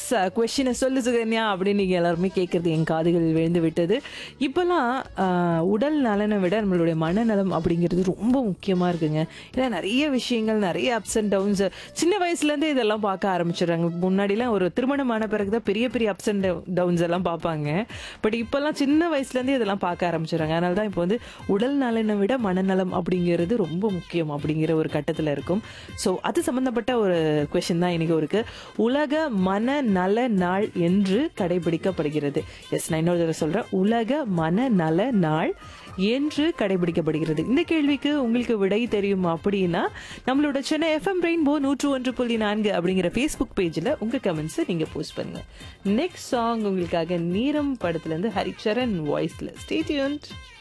கொஷினை சொல்லு சுகன்யா அப்படின்னு நீங்கள் எல்லாருமே கேட்குறது என் காதுகளில் விழுந்து விட்டது இப்போல்லாம் ஆஹ், உடல் நலனை விட நம்மளுடைய மனநலம் அப்படிங்கிறது ரொம்ப முக்கியமாக இருக்குங்க ஏன்னா நிறைய விஷயங்கள் நிறைய அப்ஸ் அண்ட் டவுன்ஸ் சின்ன வயசுலேருந்தே இதெல்லாம் பார்க்க ஆரம்பிச்சிடுறாங்க முன்னாடிலாம் ஒரு திருமணமான பிறகு தான் பெரிய பெரிய அப்ஸ் அண்ட் டவுன்ஸ் எல்லாம் பார்ப்பாங்க பட் இப்போல்லாம் சின்ன வயசுலேருந்தே இதெல்லாம் பார்க்க ஆரம்பிச்சிடுறாங்க அதனால தான் இப்போ வந்து உடல் நலனை விட மனநலம் அப்படிங்கிறது ரொம்ப முக்கியம் அப்படிங்கிற ஒரு கட்டத்தில் இருக்கும் ஸோ அது சம்மந்தப்பட்ட ஒரு கொஷின் தான் இன்னைக்கு இருக்கு உலக மன நல நாள் என்று கடைபிடிக்கப்படுகிறது எஸ் நான் இன்னொரு தடவை சொல்றேன் உலக மன நல நாள் என்று கடைபிடிக்கப்படுகிறது இந்த கேள்விக்கு உங்களுக்கு விடை தெரியும் அப்படின்னா நம்மளோட சென்னை எஃப்எம் ரெயின்போ நூற்று ஒன்று புள்ளி நான்கு அப்படிங்கிற ஃபேஸ்புக் பேஜில் உங்க கமெண்ட்ஸை நீங்க போஸ்ட் பண்ணுங்க நெக்ஸ்ட் சாங் உங்களுக்காக நீரம் படத்துல இருந்து ஹரிச்சரன் வாய்ஸ்ல ஸ்டேட்யூன்ட்